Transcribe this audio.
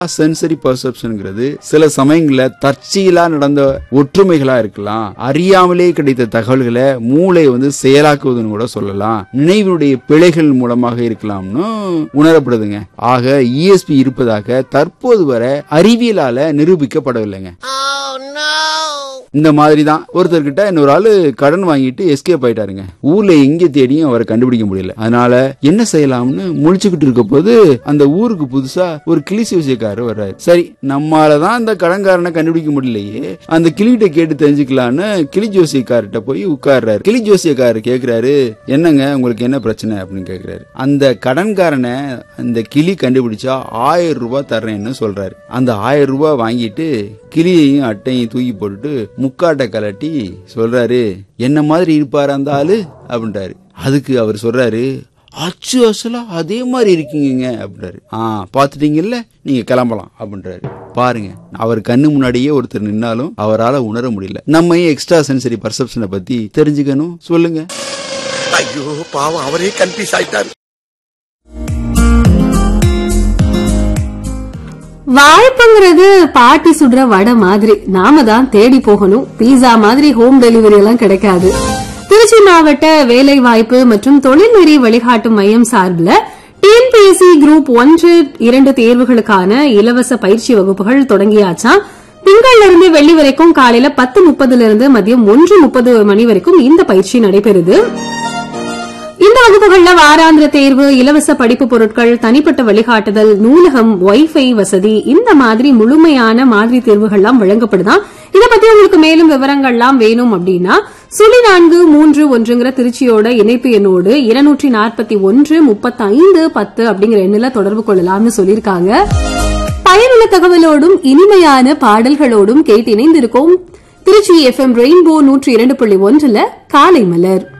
sensory பர்செப்ஷன்ங்கிறது சில சமயங்கள்ல தற்செயலா நடந்த ஒற்றுமைகளா இருக்கலாம் அறியாமலே கிடைத்த தகவல்களை மூளை வந்து செயலாக்குவதுன்னு கூட சொல்லலாம் நினைவுடைய பிழைகள் மூலமாக இருக்கலாம்னு உணரப்படுதுங்க ஆக இஎஸ்பி இருப்பதாக தற்போது வரை அறிவியலால நிரூபிக்கப்படவில்லைங்க இந்த மாதிரி தான் ஒருத்தர்கிட்ட இன்னொரு ஆளு கடன் வாங்கிட்டு எஸ்கேப் ஆயிட்டாருங்க ஊர்ல எங்க தேடியும் அவரை கண்டுபிடிக்க முடியல அதனால என்ன செய்யலாம்னு முழிச்சுக்கிட்டு இருக்க போது அந்த ஊருக்கு புதுசா ஒரு கிளி ஜோசியக்காரர் வர்றாரு சரி நம்மால தான் அந்த கடன்காரனை கண்டுபிடிக்க முடியலையே அந்த கிளிகிட்ட கேட்டு தெரிஞ்சுக்கலான்னு கிளி ஜோசியக்கார்ட்ட போய் உட்கார்றாரு கிளி ஜோசியக்காரர் கேக்குறாரு என்னங்க உங்களுக்கு என்ன பிரச்சனை அப்படின்னு கேக்குறாரு அந்த கடன்காரனை அந்த கிளி கண்டுபிடிச்சா ஆயிரம் ரூபாய் தர்றேன்னு சொல்றாரு அந்த ஆயிரம் ரூபாய் வாங்கிட்டு கிளியையும் அட்டையும் தூக்கி போட்டுட்டு முக்காட்டை கலட்டி சொல்றாரு என்ன மாதிரி இருப்பாரு அந்த ஆளு அப்படின்றாரு அதுக்கு அவர் சொல்றாரு அச்சு அசலா அதே மாதிரி இருக்கீங்க அப்படின்றாரு ஆ பாத்துட்டீங்கல்ல நீங்க கிளம்பலாம் அப்படின்றாரு பாருங்க அவர் கண்ணு முன்னாடியே ஒருத்தர் நின்னாலும் அவரால் உணர முடியல நம்ம ஏன் எக்ஸ்ட்ரா சென்சரி பர்செப்ஷனை பத்தி தெரிஞ்சுக்கணும் சொல்லுங்க ஐயோ பாவம் அவரே கன்ஃபியூஸ் ஆயிட்டாரு வாய்ப்புங்கிறது பாட்டி சுடுற வடை மாதிரி நாம தான் தேடி போகணும் பீஸா மாதிரி ஹோம் டெலிவரி எல்லாம் கிடைக்காது திருச்சி மாவட்ட வேலை வாய்ப்பு மற்றும் தொழில்நெறி வழிகாட்டும் மையம் சார்பில் டிஎன்பிஎஸ்சி குரூப் ஒன்று இரண்டு தேர்வுகளுக்கான இலவச பயிற்சி வகுப்புகள் தொடங்கியாச்சாம் திங்கள்ல இருந்து வெள்ளி வரைக்கும் காலையில பத்து முப்பதுல இருந்து மதியம் ஒன்று முப்பது மணி வரைக்கும் இந்த பயிற்சி நடைபெறுது இந்த வகுப்புகள்ல வாராந்திர தேர்வு இலவச படிப்பு பொருட்கள் தனிப்பட்ட வழிகாட்டுதல் நூலகம் வைஃபை வசதி இந்த மாதிரி முழுமையான மாதிரி தேர்வுகள்லாம் வழங்கப்படுதாம் இத பத்தி உங்களுக்கு மேலும் விவரங்கள்லாம் வேணும் அப்படின்னா சுழி நான்கு மூன்று ஒன்றுங்கிற திருச்சியோட இணைப்பு எண்ணோடு இருநூற்றி நாற்பத்தி ஒன்று முப்பத்தி ஐந்து பத்து அப்படிங்கிற எண்ணில தொடர்பு கொள்ளலாம்னு சொல்லியிருக்காங்க பயனுள்ள தகவலோடும் இனிமையான பாடல்களோடும் கேட்டு இணைந்திருக்கோம் திருச்சி எஃப்எம் ரெயின்போ நூற்றி இரண்டு புள்ளி ஒன்றுல காலை மலர்